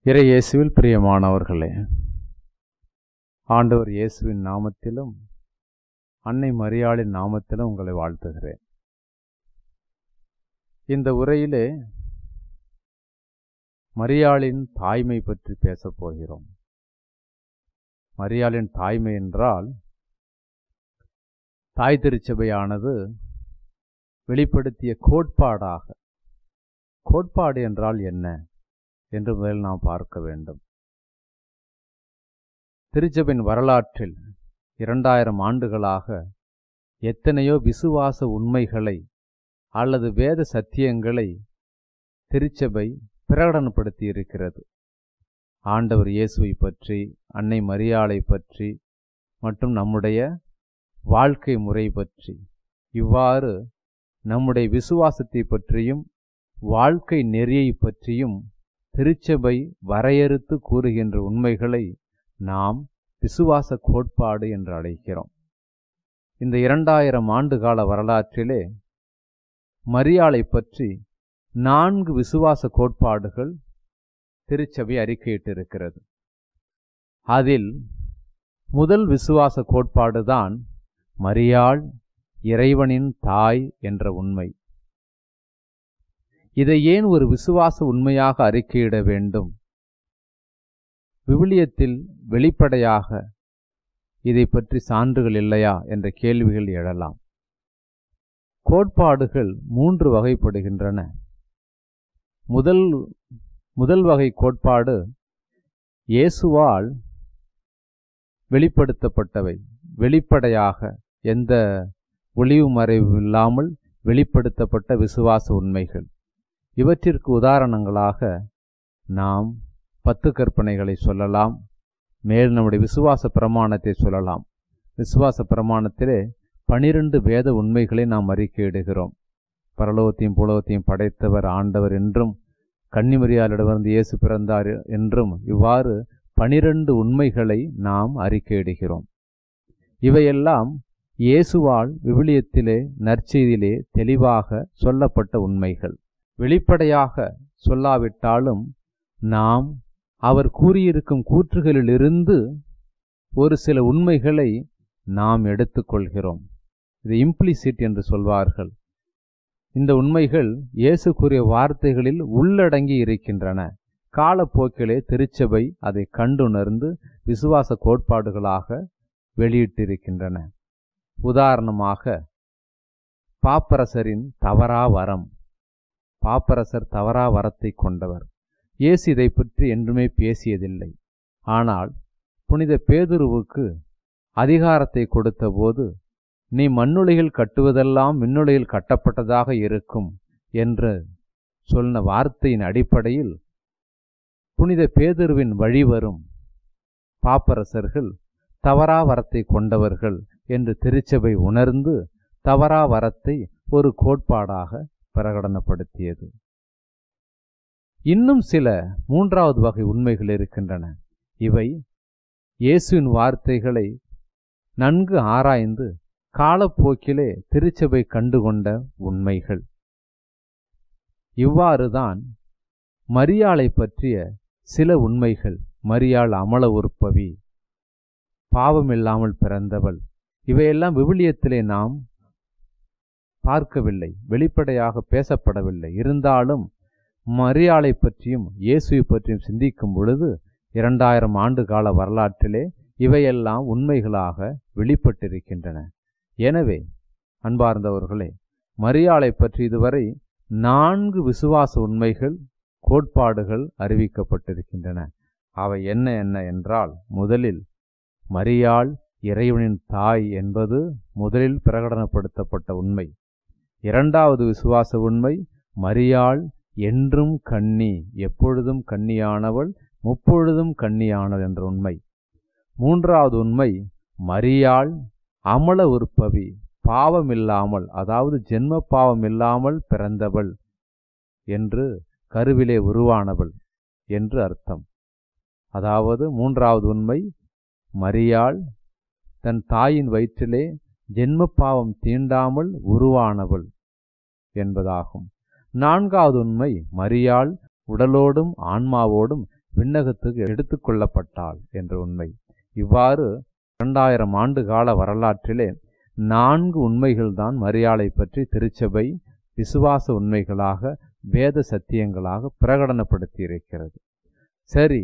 இறை இயேசுவில் பிரியமானவர்களே ஆண்டவர் இயேசுவின் நாமத்திலும் அன்னை மரியாளின் நாமத்திலும் உங்களை வாழ்த்துகிறேன் இந்த உரையிலே மரியாளின் தாய்மை பற்றி பேசப் போகிறோம் மரியாளின் தாய்மை என்றால் தாய் திருச்சபையானது வெளிப்படுத்திய கோட்பாடாக கோட்பாடு என்றால் என்ன என்று முதலில் நாம் பார்க்க வேண்டும் திருச்சபையின் வரலாற்றில் இரண்டாயிரம் ஆண்டுகளாக எத்தனையோ விசுவாச உண்மைகளை அல்லது வேத சத்தியங்களை திருச்சபை பிரகடனப்படுத்தி இருக்கிறது ஆண்டவர் இயேசுவை பற்றி அன்னை மரியாளை பற்றி மற்றும் நம்முடைய வாழ்க்கை முறை பற்றி இவ்வாறு நம்முடைய விசுவாசத்தை பற்றியும் வாழ்க்கை நெறியை பற்றியும் திருச்சபை வரையறுத்து கூறுகின்ற உண்மைகளை நாம் விசுவாச கோட்பாடு என்று அழைக்கிறோம் இந்த இரண்டாயிரம் ஆண்டு கால வரலாற்றிலே மரியாளை பற்றி நான்கு விசுவாச கோட்பாடுகள் திருச்சபை அறிக்கையிட்டிருக்கிறது அதில் முதல் விசுவாச கோட்பாடுதான் மரியாள் இறைவனின் தாய் என்ற உண்மை இதை ஏன் ஒரு விசுவாச உண்மையாக அறிக்கையிட வேண்டும் விவிலியத்தில் வெளிப்படையாக இதை பற்றி சான்றுகள் இல்லையா என்ற கேள்விகள் எழலாம் கோட்பாடுகள் மூன்று வகைப்படுகின்றன முதல் முதல் வகை கோட்பாடு இயேசுவால் வெளிப்படுத்தப்பட்டவை வெளிப்படையாக எந்த ஒளிவு மறைவு இல்லாமல் வெளிப்படுத்தப்பட்ட விசுவாச உண்மைகள் இவற்றிற்கு உதாரணங்களாக நாம் பத்து கற்பனைகளை சொல்லலாம் மேல் நம்முடைய விசுவாச பிரமாணத்தை சொல்லலாம் விசுவாச பிரமாணத்திலே பனிரெண்டு வேத உண்மைகளை நாம் அறிக்கையிடுகிறோம் பரலோகத்தையும் புலகத்தையும் படைத்தவர் ஆண்டவர் என்றும் கன்னிமரியாலிடமிருந்து இயேசு பிறந்தார் என்றும் இவ்வாறு பனிரெண்டு உண்மைகளை நாம் அறிக்கையிடுகிறோம் இவையெல்லாம் இயேசுவால் விவிலியத்திலே நற்செய்தியிலே தெளிவாக சொல்லப்பட்ட உண்மைகள் வெளிப்படையாக சொல்லாவிட்டாலும் நாம் அவர் கூறியிருக்கும் கூற்றுகளிலிருந்து ஒரு சில உண்மைகளை நாம் எடுத்துக்கொள்கிறோம் இது இம்ப்ளிசிட் என்று சொல்வார்கள் இந்த உண்மைகள் இயேசு கூறிய வார்த்தைகளில் உள்ளடங்கி இருக்கின்றன காலப்போக்கிலே திருச்சபை அதை கண்டுணர்ந்து விசுவாச கோட்பாடுகளாக வெளியிட்டிருக்கின்றன உதாரணமாக பாப்பரசரின் தவறா வரம் பாப்பரசர் தவறா வரத்தை கொண்டவர் இயேசு இதை பற்றி என்றுமே பேசியதில்லை ஆனால் புனித பேதுருவுக்கு அதிகாரத்தை கொடுத்தபோது நீ மண்ணுலையில் கட்டுவதெல்லாம் விண்ணுலையில் கட்டப்பட்டதாக இருக்கும் என்று சொன்ன வார்த்தையின் அடிப்படையில் புனித பேதுருவின் வழிவரும் பாப்பரசர்கள் தவறா வரத்தை கொண்டவர்கள் என்று திருச்சபை உணர்ந்து தவறா வரத்தை ஒரு கோட்பாடாக பிரகடனப்படுத்தியது இன்னும் சில மூன்றாவது வகை உண்மைகள் இருக்கின்றன இவை இயேசுவின் வார்த்தைகளை நன்கு ஆராய்ந்து காலப்போக்கிலே திருச்சபை கண்டுகொண்ட உண்மைகள் இவ்வாறுதான் மரியாளை பற்றிய சில உண்மைகள் மரியாள் அமல உற்பவி பாவமில்லாமல் பிறந்தவள் இவையெல்லாம் விவிலியத்திலே நாம் பார்க்கவில்லை வெளிப்படையாக பேசப்படவில்லை இருந்தாலும் மரியாளை பற்றியும் இயேசுவை பற்றியும் சிந்திக்கும் பொழுது இரண்டாயிரம் ஆண்டு கால வரலாற்றிலே இவையெல்லாம் உண்மைகளாக வெளிப்பட்டிருக்கின்றன எனவே அன்பார்ந்தவர்களே மரியாளை பற்றி இதுவரை நான்கு விசுவாச உண்மைகள் கோட்பாடுகள் அறிவிக்கப்பட்டிருக்கின்றன அவை என்ன என்ன என்றால் முதலில் மரியாள் இறைவனின் தாய் என்பது முதலில் பிரகடனப்படுத்தப்பட்ட உண்மை இரண்டாவது விசுவாச உண்மை மரியாள் என்றும் கன்னி எப்பொழுதும் கன்னியானவள் முப்பொழுதும் கன்னியானவள் என்ற உண்மை மூன்றாவது உண்மை மரியாள் அமல உற்பவி பாவமில்லாமல் அதாவது ஜென்ம பாவமில்லாமல் பிறந்தவள் என்று கருவிலே உருவானவள் என்று அர்த்தம் அதாவது மூன்றாவது உண்மை மரியாள் தன் தாயின் வயிற்றிலே ஜென்ம பாவம் தீண்டாமல் உருவானவள் என்பதாகும் நான்காவது உண்மை மரியாள் உடலோடும் ஆன்மாவோடும் விண்ணகத்துக்கு எடுத்துக்கொள்ளப்பட்டாள் என்ற உண்மை இவ்வாறு இரண்டாயிரம் ஆண்டு கால வரலாற்றிலே நான்கு உண்மைகள்தான் மரியாளை பற்றி திருச்சபை விசுவாச உண்மைகளாக வேத சத்தியங்களாக பிரகடனப்படுத்தி இருக்கிறது சரி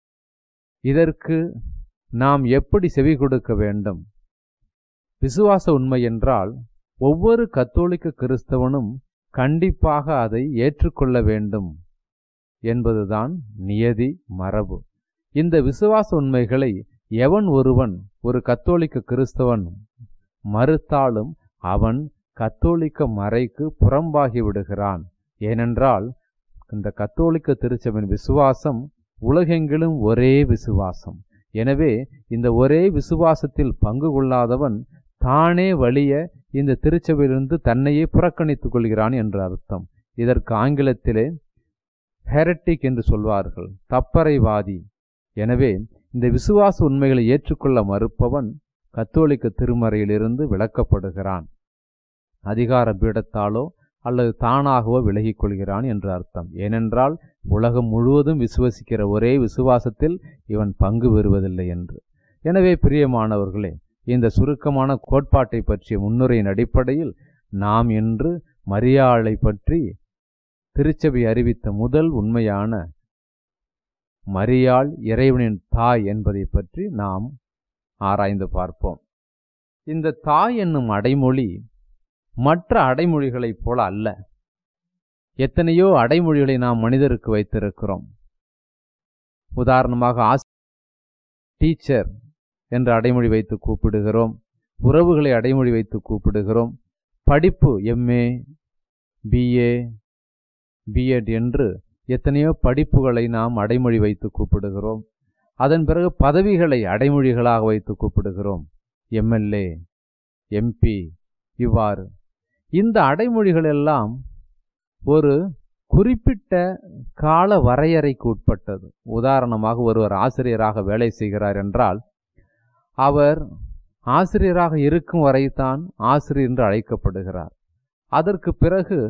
இதற்கு நாம் எப்படி செவி கொடுக்க வேண்டும் விசுவாச உண்மை என்றால் ஒவ்வொரு கத்தோலிக்க கிறிஸ்தவனும் கண்டிப்பாக அதை ஏற்றுக்கொள்ள வேண்டும் என்பதுதான் நியதி மரபு இந்த விசுவாச உண்மைகளை எவன் ஒருவன் ஒரு கத்தோலிக்க கிறிஸ்தவன் மறுத்தாலும் அவன் கத்தோலிக்க மறைக்கு புறம்பாகி விடுகிறான் ஏனென்றால் இந்த கத்தோலிக்க திருச்சபையின் விசுவாசம் உலகெங்கிலும் ஒரே விசுவாசம் எனவே இந்த ஒரே விசுவாசத்தில் பங்கு கொள்ளாதவன் தானே வலிய இந்த திருச்சபையிலிருந்து தன்னையே புறக்கணித்துக் கொள்கிறான் என்று அர்த்தம் இதற்கு ஆங்கிலத்திலே ஹெரட்டிக் என்று சொல்வார்கள் தப்பறைவாதி எனவே இந்த விசுவாச உண்மைகளை ஏற்றுக்கொள்ள மறுப்பவன் கத்தோலிக்க திருமறையிலிருந்து விளக்கப்படுகிறான் அதிகார பீடத்தாலோ அல்லது தானாகவோ விலகிக் கொள்கிறான் என்று அர்த்தம் ஏனென்றால் உலகம் முழுவதும் விசுவசிக்கிற ஒரே விசுவாசத்தில் இவன் பங்கு பெறுவதில்லை என்று எனவே பிரியமானவர்களே இந்த சுருக்கமான கோட்பாட்டை பற்றிய முன்னுரையின் அடிப்படையில் நாம் இன்று மரியாளை பற்றி திருச்சபை அறிவித்த முதல் உண்மையான மரியாள் இறைவனின் தாய் என்பதை பற்றி நாம் ஆராய்ந்து பார்ப்போம் இந்த தாய் என்னும் அடைமொழி மற்ற அடைமொழிகளைப் போல அல்ல எத்தனையோ அடைமொழிகளை நாம் மனிதருக்கு வைத்திருக்கிறோம் உதாரணமாக ஆஸ் டீச்சர் என்ற அடைமொழி வைத்து கூப்பிடுகிறோம் உறவுகளை அடைமொழி வைத்து கூப்பிடுகிறோம் படிப்பு எம்ஏ பிஏ பிஎட் என்று எத்தனையோ படிப்புகளை நாம் அடைமொழி வைத்து கூப்பிடுகிறோம் அதன் பிறகு பதவிகளை அடைமொழிகளாக வைத்து கூப்பிடுகிறோம் எம்எல்ஏ எம்பி இவ்வாறு இந்த அடைமொழிகள் எல்லாம் ஒரு குறிப்பிட்ட கால வரையறைக்கு உட்பட்டது உதாரணமாக ஒருவர் ஆசிரியராக வேலை செய்கிறார் என்றால் அவர் ஆசிரியராக இருக்கும் வரைத்தான் ஆசிரியர் என்று அழைக்கப்படுகிறார் அதற்கு பிறகு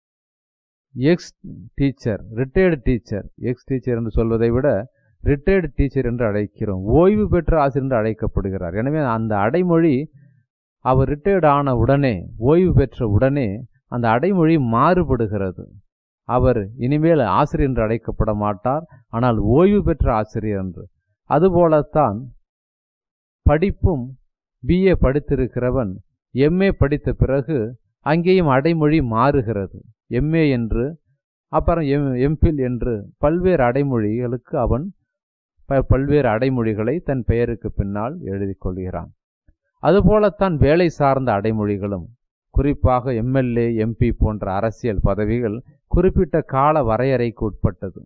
ex teacher retired teacher ex teacher என்று சொல்வதை விட ரிட்டையர்டு டீச்சர் என்று அழைக்கிறோம் ஓய்வு பெற்ற ஆசிரியர் என்று அழைக்கப்படுகிறார் எனவே அந்த அடைமொழி அவர் ரிட்டையர்டு ஆன உடனே ஓய்வு பெற்ற உடனே அந்த அடைமொழி மாறுபடுகிறது அவர் இனிமேல் ஆசிரியர் என்று அழைக்கப்பட மாட்டார் ஆனால் ஓய்வு பெற்ற ஆசிரியர் என்று அதுபோலத்தான் படிப்பும் பிஏ படித்திருக்கிறவன் எம்ஏ படித்த பிறகு அங்கேயும் அடைமொழி மாறுகிறது எம்ஏ என்று அப்புறம் எம் எம்பில் என்று பல்வேறு அடைமொழிகளுக்கு அவன் ப- பல்வேறு அடைமொழிகளை தன் பெயருக்கு பின்னால் எழுதிக் கொள்கிறான் அதுபோலத்தான் வேலை சார்ந்த அடைமொழிகளும் குறிப்பாக எம்எல்ஏ எம்பி போன்ற அரசியல் பதவிகள் குறிப்பிட்ட கால வரையறைக்கு உட்பட்டது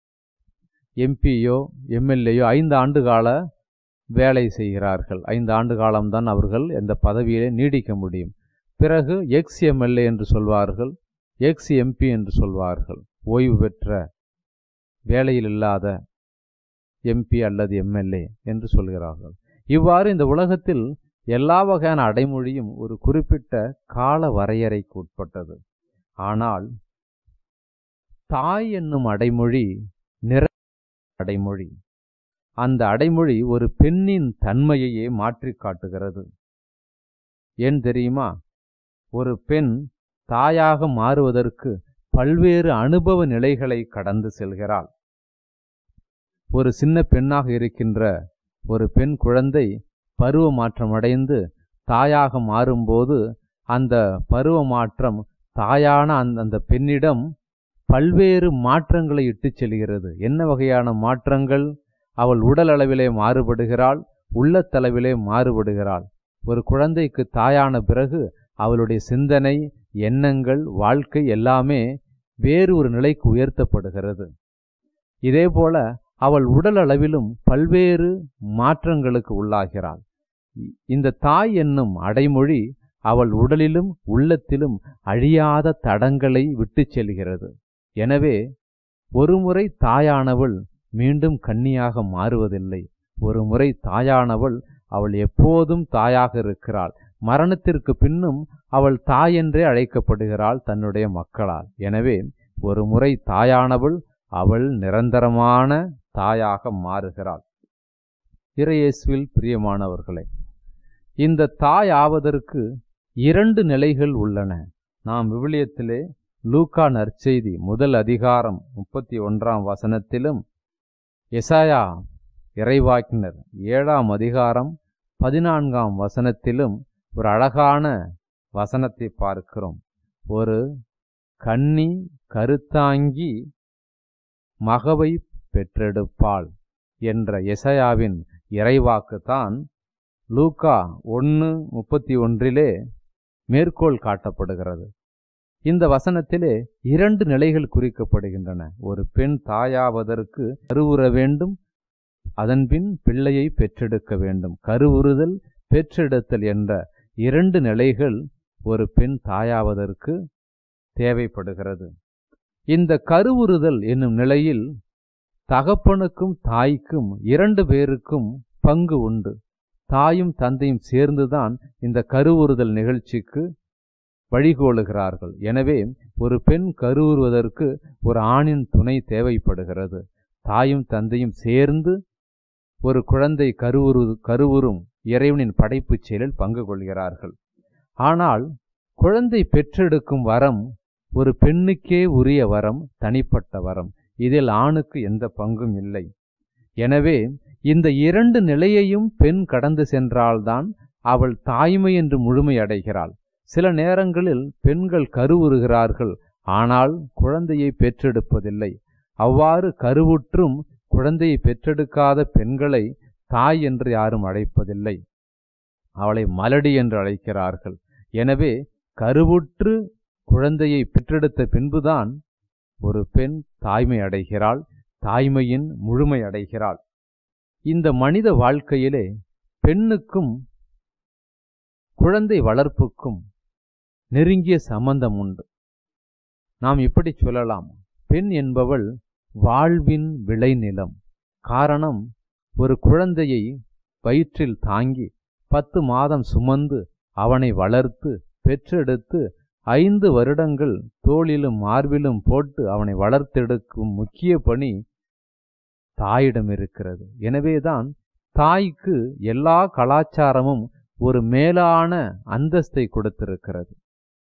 எம்பியோ எம்எல்ஏயோ ஐந்து ஆண்டு கால வேலை செய்கிறார்கள் ஐந்து ஆண்டு காலம்தான் அவர்கள் இந்த பதவியிலே நீடிக்க முடியும் பிறகு எக்ஸ் எம்எல்ஏ என்று சொல்வார்கள் எக்ஸ் எம்பி என்று சொல்வார்கள் ஓய்வு பெற்ற வேலையில் இல்லாத எம்பி அல்லது எம்எல்ஏ என்று சொல்கிறார்கள் இவ்வாறு இந்த உலகத்தில் எல்லா வகையான அடைமொழியும் ஒரு குறிப்பிட்ட கால வரையறைக்கு உட்பட்டது ஆனால் தாய் என்னும் அடைமொழி நிற அடைமொழி அந்த அடைமொழி ஒரு பெண்ணின் தன்மையையே மாற்றிக் காட்டுகிறது ஏன் தெரியுமா ஒரு பெண் தாயாக மாறுவதற்கு பல்வேறு அனுபவ நிலைகளை கடந்து செல்கிறாள் ஒரு சின்ன பெண்ணாக இருக்கின்ற ஒரு பெண் குழந்தை பருவ மாற்றம் அடைந்து தாயாக மாறும்போது அந்த பருவ மாற்றம் தாயான அந்த அந்த பெண்ணிடம் பல்வேறு மாற்றங்களை இட்டுச் செல்கிறது என்ன வகையான மாற்றங்கள் அவள் உடல் அளவிலே மாறுபடுகிறாள் உள்ளத்தளவிலே மாறுபடுகிறாள் ஒரு குழந்தைக்கு தாயான பிறகு அவளுடைய சிந்தனை எண்ணங்கள் வாழ்க்கை எல்லாமே வேறு ஒரு நிலைக்கு உயர்த்தப்படுகிறது இதேபோல அவள் உடல் அளவிலும் பல்வேறு மாற்றங்களுக்கு உள்ளாகிறாள் இ- இந்த தாய் என்னும் அடைமொழி அவள் உடலிலும் உள்ளத்திலும் அழியாத தடங்களை விட்டுச் செல்கிறது எனவே ஒருமுறை தாயானவள் மீண்டும் கன்னியாக மாறுவதில்லை ஒரு முறை தாயானவள் அவள் எப்போதும் தாயாக இருக்கிறாள் மரணத்திற்கு பின்னும் அவள் தாயென்றே அழைக்கப்படுகிறாள் தன்னுடைய மக்களால் எனவே ஒரு முறை தாயானவள் அவள் நிரந்தரமான தாயாக மாறுகிறாள் இறையேசுவில் பிரியமானவர்களே இந்த தாய் ஆவதற்கு இரண்டு நிலைகள் உள்ளன நாம் விவிலியத்திலே லூக்கா நற்செய்தி முதல் அதிகாரம் முப்பத்தி ஒன்றாம் வசனத்திலும் எசாயா இறைவாக்கினர் ஏழாம் அதிகாரம் பதினான்காம் வசனத்திலும் ஒரு அழகான வசனத்தை பார்க்கிறோம் ஒரு கன்னி கருத்தாங்கி மகவை பெற்றெடுப்பாள் என்ற எசையாவின் இறைவாக்கு தான் லூக்கா ஒன்று முப்பத்தி ஒன்றிலே மேற்கோள் காட்டப்படுகிறது இந்த வசனத்திலே இரண்டு நிலைகள் குறிக்கப்படுகின்றன ஒரு பெண் தாயாவதற்கு கருவுற வேண்டும் அதன்பின் பிள்ளையை பெற்றெடுக்க வேண்டும் கருவுறுதல் பெற்றெடுத்தல் என்ற இரண்டு நிலைகள் ஒரு பெண் தாயாவதற்கு தேவைப்படுகிறது இந்த கருவுறுதல் என்னும் நிலையில் தகப்பனுக்கும் தாய்க்கும் இரண்டு பேருக்கும் பங்கு உண்டு தாயும் தந்தையும் சேர்ந்துதான் இந்த கருவுறுதல் நிகழ்ச்சிக்கு வழிகோலுகிறார்கள் எனவே ஒரு பெண் கருவுறுவதற்கு ஒரு ஆணின் துணை தேவைப்படுகிறது தாயும் தந்தையும் சேர்ந்து ஒரு குழந்தை கருவுரு கருவுறும் இறைவனின் படைப்புச் செயலில் பங்கு கொள்கிறார்கள் ஆனால் குழந்தை பெற்றெடுக்கும் வரம் ஒரு பெண்ணுக்கே உரிய வரம் தனிப்பட்ட வரம் இதில் ஆணுக்கு எந்த பங்கும் இல்லை எனவே இந்த இரண்டு நிலையையும் பெண் கடந்து சென்றால்தான் அவள் தாய்மை என்று முழுமை அடைகிறாள் சில நேரங்களில் பெண்கள் கருவுறுகிறார்கள் ஆனால் குழந்தையை பெற்றெடுப்பதில்லை அவ்வாறு கருவுற்றும் குழந்தையை பெற்றெடுக்காத பெண்களை தாய் என்று யாரும் அழைப்பதில்லை அவளை மலடி என்று அழைக்கிறார்கள் எனவே கருவுற்று குழந்தையை பெற்றெடுத்த பின்புதான் ஒரு பெண் தாய்மை அடைகிறாள் தாய்மையின் முழுமை அடைகிறாள் இந்த மனித வாழ்க்கையிலே பெண்ணுக்கும் குழந்தை வளர்ப்புக்கும் நெருங்கிய சம்பந்தம் உண்டு நாம் இப்படி சொல்லலாம் பெண் என்பவள் வாழ்வின் விளைநிலம் காரணம் ஒரு குழந்தையை வயிற்றில் தாங்கி பத்து மாதம் சுமந்து அவனை வளர்த்து பெற்றெடுத்து ஐந்து வருடங்கள் தோளிலும் மார்பிலும் போட்டு அவனை வளர்த்தெடுக்கும் முக்கிய பணி தாயிடம் இருக்கிறது எனவேதான் தாய்க்கு எல்லா கலாச்சாரமும் ஒரு மேலான அந்தஸ்தை கொடுத்திருக்கிறது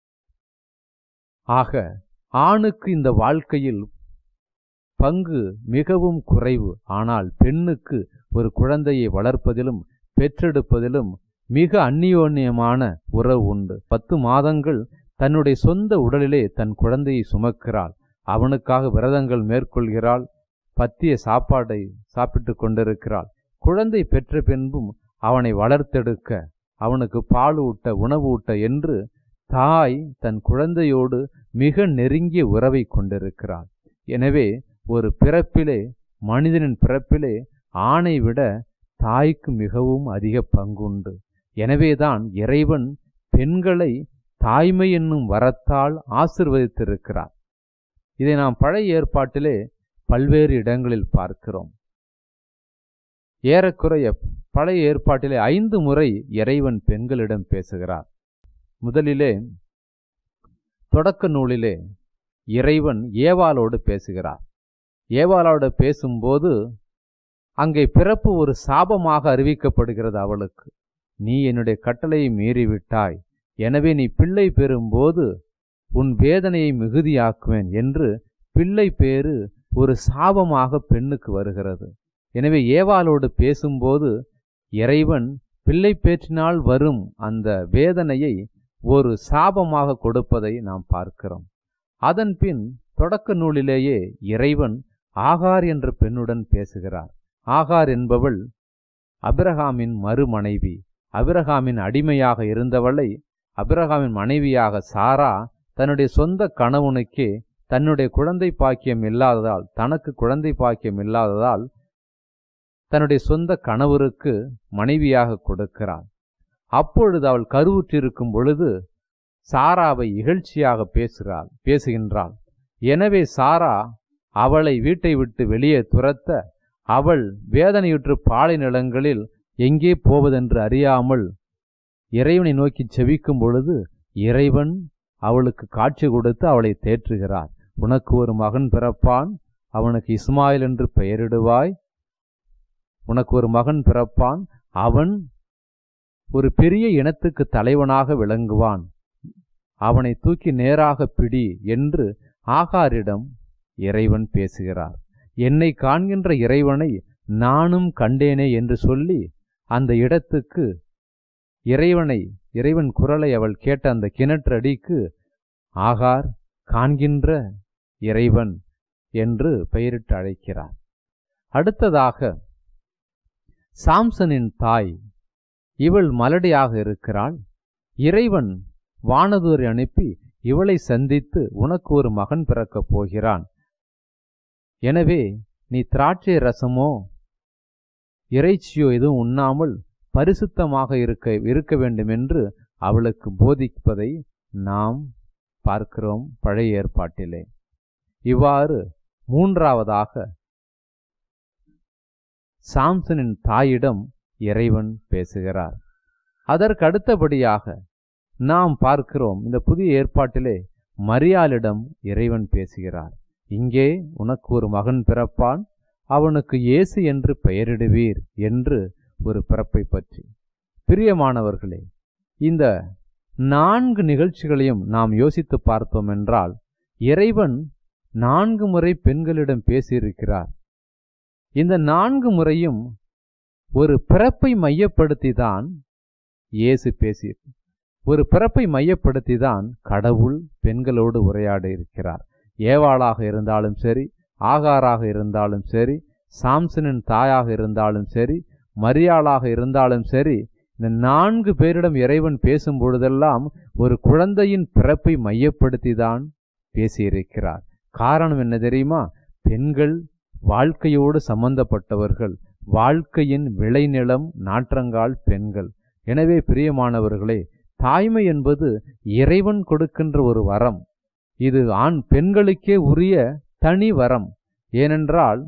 ஆக ஆணுக்கு இந்த வாழ்க்கையில் பங்கு மிகவும் குறைவு ஆனால் பெண்ணுக்கு ஒரு குழந்தையை வளர்ப்பதிலும் பெற்றெடுப்பதிலும் மிக அந்நியோன்யமான உறவு உண்டு பத்து மாதங்கள் தன்னுடைய சொந்த உடலிலே தன் குழந்தையை சுமக்கிறாள் அவனுக்காக விரதங்கள் மேற்கொள்கிறாள் பத்திய சாப்பாடை சாப்பிட்டு கொண்டிருக்கிறாள் குழந்தை பெற்ற பின்பும் அவனை வளர்த்தெடுக்க அவனுக்கு பால் ஊட்ட உணவு ஊட்ட என்று தாய் தன் குழந்தையோடு மிக நெருங்கிய உறவை கொண்டிருக்கிறாள் எனவே ஒரு பிறப்பிலே மனிதனின் பிறப்பிலே ஆணை விட தாய்க்கு மிகவும் அதிக பங்குண்டு எனவேதான் இறைவன் பெண்களை தாய்மை என்னும் வரத்தால் ஆசிர்வதித்திருக்கிறார் இதை நாம் பழைய ஏற்பாட்டிலே பல்வேறு இடங்களில் பார்க்கிறோம் ஏறக்குறைய பழைய ஏற்பாட்டிலே ஐந்து முறை இறைவன் பெண்களிடம் பேசுகிறார் முதலிலே தொடக்க நூலிலே இறைவன் ஏவாளோடு பேசுகிறார் ஏவாளோடு பேசும்போது அங்கே பிறப்பு ஒரு சாபமாக அறிவிக்கப்படுகிறது அவளுக்கு நீ என்னுடைய கட்டளையை மீறிவிட்டாய் எனவே நீ பிள்ளை பெறும்போது உன் வேதனையை மிகுதியாக்குவேன் என்று பிள்ளை பேறு ஒரு சாபமாக பெண்ணுக்கு வருகிறது எனவே ஏவாளோடு பேசும்போது இறைவன் பிள்ளை பேற்றினால் வரும் அந்த வேதனையை ஒரு சாபமாக கொடுப்பதை நாம் பார்க்கிறோம் அதன் பின் தொடக்க நூலிலேயே இறைவன் ஆகார் என்ற பெண்ணுடன் பேசுகிறார் ஆகார் என்பவள் அபிரகாமின் மறுமனைவி அபிரகாமின் அடிமையாக இருந்தவளை அபிரகாமின் மனைவியாக சாரா தன்னுடைய சொந்த கணவனுக்கே தன்னுடைய குழந்தை பாக்கியம் இல்லாததால் தனக்கு குழந்தை பாக்கியம் இல்லாததால் தன்னுடைய சொந்த கணவருக்கு மனைவியாக கொடுக்கிறாள் அப்பொழுது அவள் கருவுற்றிருக்கும் பொழுது சாராவை இகழ்ச்சியாக பேசுகிறாள் பேசுகின்றாள் எனவே சாரா அவளை வீட்டை விட்டு வெளியே துரத்த அவள் வேதனையுற்று பாலை நிலங்களில் எங்கே போவதென்று அறியாமல் இறைவனை நோக்கி செவிக்கும் பொழுது இறைவன் அவளுக்கு காட்சி கொடுத்து அவளை தேற்றுகிறார் உனக்கு ஒரு மகன் பிறப்பான் அவனுக்கு இஸ்மாயில் என்று பெயரிடுவாய் உனக்கு ஒரு மகன் பிறப்பான் அவன் ஒரு பெரிய இனத்துக்கு தலைவனாக விளங்குவான் அவனை தூக்கி நேராக பிடி என்று ஆகாரிடம் இறைவன் பேசுகிறார் என்னை காண்கின்ற இறைவனை நானும் கண்டேனே என்று சொல்லி அந்த இடத்துக்கு இறைவனை இறைவன் குரலை அவள் கேட்ட அந்த கிணற்றடிக்கு ஆகார் காண்கின்ற இறைவன் என்று பெயரிட்டு அழைக்கிறார் அடுத்ததாக சாம்சனின் தாய் இவள் மலடியாக இருக்கிறாள் இறைவன் வானதூரை அனுப்பி இவளை சந்தித்து உனக்கு ஒரு மகன் பிறக்கப் போகிறான் எனவே நீ திராட்சை ரசமோ இறைச்சியோ எதுவும் உண்ணாமல் பரிசுத்தமாக இருக்க இருக்க வேண்டும் என்று அவளுக்கு போதிப்பதை நாம் பார்க்கிறோம் பழைய ஏற்பாட்டிலே இவ்வாறு மூன்றாவதாக சாம்சனின் தாயிடம் இறைவன் பேசுகிறார் அதற்கு அடுத்தபடியாக நாம் பார்க்கிறோம் இந்த புதிய ஏற்பாட்டிலே மரியாளிடம் இறைவன் பேசுகிறார் இங்கே உனக்கு ஒரு மகன் பிறப்பான் அவனுக்கு இயேசு என்று பெயரிடுவீர் என்று ஒரு பிறப்பை பற்றி பிரியமானவர்களே இந்த நான்கு நிகழ்ச்சிகளையும் நாம் யோசித்து பார்த்தோம் என்றால் இறைவன் நான்கு முறை பெண்களிடம் பேசியிருக்கிறார் இந்த நான்கு முறையும் ஒரு பிறப்பை மையப்படுத்தி தான் இயேசு பேசி ஒரு பிறப்பை மையப்படுத்தி தான் கடவுள் பெண்களோடு உரையாட இருக்கிறார் ஏவாளாக இருந்தாலும் சரி ஆகாராக இருந்தாலும் சரி சாம்சனின் தாயாக இருந்தாலும் சரி மரியாளாக இருந்தாலும் சரி இந்த நான்கு பேரிடம் இறைவன் பேசும் பொழுதெல்லாம் ஒரு குழந்தையின் பிறப்பை மையப்படுத்தி தான் பேசியிருக்கிறார் காரணம் என்ன தெரியுமா பெண்கள் வாழ்க்கையோடு சம்பந்தப்பட்டவர்கள் வாழ்க்கையின் விளைநிலம் நாற்றங்கால் பெண்கள் எனவே பிரியமானவர்களே தாய்மை என்பது இறைவன் கொடுக்கின்ற ஒரு வரம் இது ஆண் பெண்களுக்கே உரிய தனி வரம் ஏனென்றால்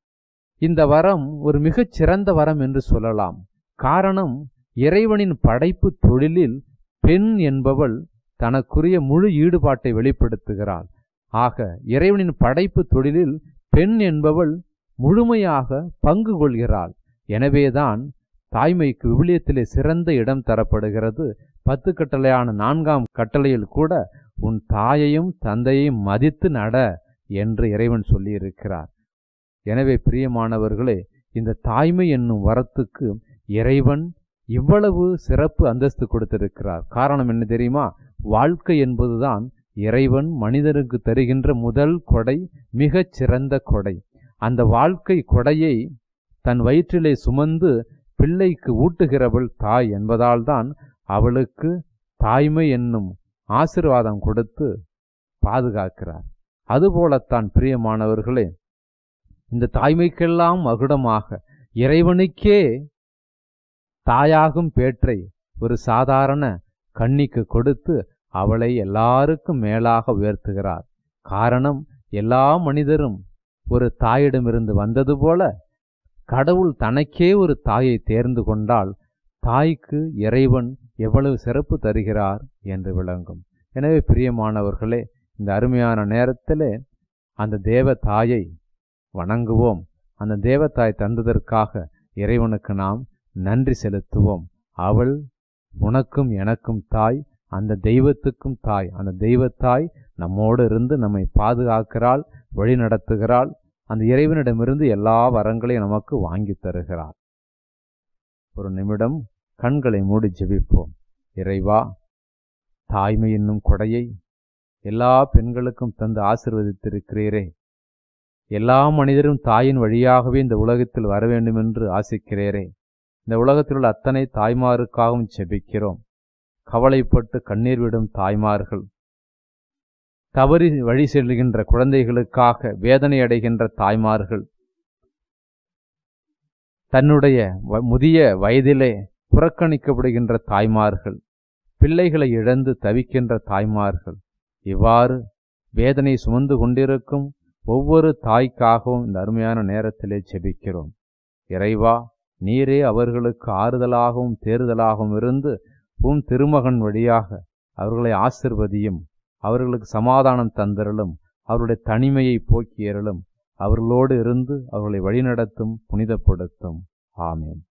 இந்த வரம் ஒரு மிகச் சிறந்த வரம் என்று சொல்லலாம் காரணம் இறைவனின் படைப்பு தொழிலில் பெண் என்பவள் தனக்குரிய முழு ஈடுபாட்டை வெளிப்படுத்துகிறாள் ஆக இறைவனின் படைப்பு தொழிலில் பெண் என்பவள் முழுமையாக பங்கு கொள்கிறாள் எனவேதான் தாய்மைக்கு விவிலியத்திலே சிறந்த இடம் தரப்படுகிறது பத்து கட்டளையான நான்காம் கட்டளையில் கூட உன் தாயையும் தந்தையையும் மதித்து நட என்று இறைவன் சொல்லியிருக்கிறார் எனவே பிரியமானவர்களே இந்த தாய்மை என்னும் வரத்துக்கு இறைவன் இவ்வளவு சிறப்பு அந்தஸ்து கொடுத்திருக்கிறார் காரணம் என்ன தெரியுமா வாழ்க்கை என்பதுதான் இறைவன் மனிதனுக்கு தருகின்ற முதல் கொடை மிகச் சிறந்த கொடை அந்த வாழ்க்கை கொடையை தன் வயிற்றிலே சுமந்து பிள்ளைக்கு ஊட்டுகிறவள் தாய் என்பதால்தான் அவளுக்கு தாய்மை என்னும் ஆசிர்வாதம் கொடுத்து பாதுகாக்கிறார் அதுபோலத்தான் பிரியமானவர்களே இந்த தாய்மைக்கெல்லாம் மகுடமாக இறைவனுக்கே தாயாகும் பேற்றை ஒரு சாதாரண கன்னிக்கு கொடுத்து அவளை எல்லாருக்கும் மேலாக உயர்த்துகிறார் காரணம் எல்லா மனிதரும் ஒரு தாயிடமிருந்து வந்தது போல கடவுள் தனக்கே ஒரு தாயை தேர்ந்து கொண்டால் தாய்க்கு இறைவன் எவ்வளவு சிறப்பு தருகிறார் என்று விளங்கும் எனவே பிரியமானவர்களே இந்த அருமையான நேரத்திலே அந்த தேவ தாயை வணங்குவோம் அந்த தேவத்தாய் தந்ததற்காக இறைவனுக்கு நாம் நன்றி செலுத்துவோம் அவள் உனக்கும் எனக்கும் தாய் அந்த தெய்வத்துக்கும் தாய் அந்த தெய்வத்தாய் நம்மோடு இருந்து நம்மை பாதுகாக்கிறாள் வழி நடத்துகிறாள் அந்த இறைவனிடமிருந்து எல்லா வரங்களையும் நமக்கு வாங்கி தருகிறார் ஒரு நிமிடம் கண்களை மூடி ஜெபிப்போம் இறைவா தாய்மை என்னும் கொடையை எல்லா பெண்களுக்கும் தந்து ஆசிர்வதித்திருக்கிறீரே எல்லா மனிதரும் தாயின் வழியாகவே இந்த உலகத்தில் வர வேண்டும் என்று ஆசிக்கிறேரே இந்த உலகத்தில் உள்ள அத்தனை தாய்மாருக்காகவும் செபிக்கிறோம் கவலைப்பட்டு கண்ணீர் விடும் தாய்மார்கள் தவறி வழி செல்கின்ற குழந்தைகளுக்காக வேதனை அடைகின்ற தாய்மார்கள் தன்னுடைய வ- முதிய வயதிலே புறக்கணிக்கப்படுகின்ற தாய்மார்கள் பிள்ளைகளை இழந்து தவிக்கின்ற தாய்மார்கள் இவ்வாறு வேதனை சுமந்து கொண்டிருக்கும் ஒவ்வொரு தாய்க்காகவும் இந்த அருமையான நேரத்திலே செபிக்கிறோம் இறைவா நீரே அவர்களுக்கு ஆறுதலாகவும் தேறுதலாகவும் இருந்து உம் திருமகன் வழியாக அவர்களை ஆசிர்வதியும் அவர்களுக்கு சமாதானம் தந்தருளும் அவருடைய தனிமையை போக்கியருளும் அவர்களோடு இருந்து அவர்களை வழிநடத்தும் புனிதப்படுத்தும் ஆமேன்